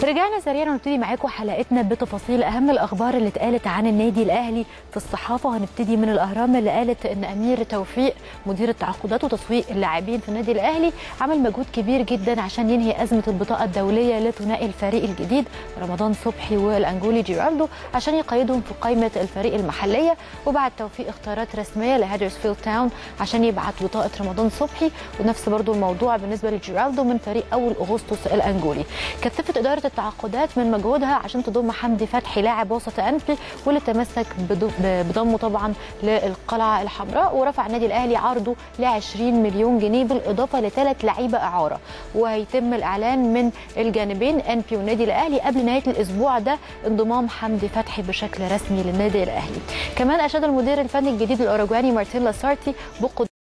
رجعنا سريعا ونبتدي معاكم حلقتنا بتفاصيل اهم الاخبار اللي اتقالت عن النادي الاهلي في الصحافه وهنبتدي من الاهرام اللي قالت ان امير توفيق مدير التعاقدات وتسويق اللاعبين في النادي الاهلي عمل مجهود كبير جدا عشان ينهي ازمه البطاقه الدوليه لثنائي الفريق الجديد رمضان صبحي والانجولي جيراردو عشان يقيدهم في قائمه الفريق المحليه وبعد توفيق اختيارات رسميه لهادرسفيلد تاون عشان يبعت بطاقه رمضان صبحي ونفس برضو الموضوع بالنسبه لجيراردو من فريق اول اغسطس الانجولي كثفت اداره التعاقدات من مجهودها عشان تضم حمدي فتحي لاعب وسط انفي واللي تمسك بضمه طبعا للقلعه الحمراء ورفع النادي الاهلي عرضه ل 20 مليون جنيه بالاضافه لثلاث لعيبه اعاره وهيتم الاعلان من الجانبين انفي والنادي الاهلي قبل نهايه الاسبوع ده انضمام حمدي فتحي بشكل رسمي للنادي الاهلي كمان اشاد المدير الفني الجديد الاوروجواني مارتين لاسارتي بقدرة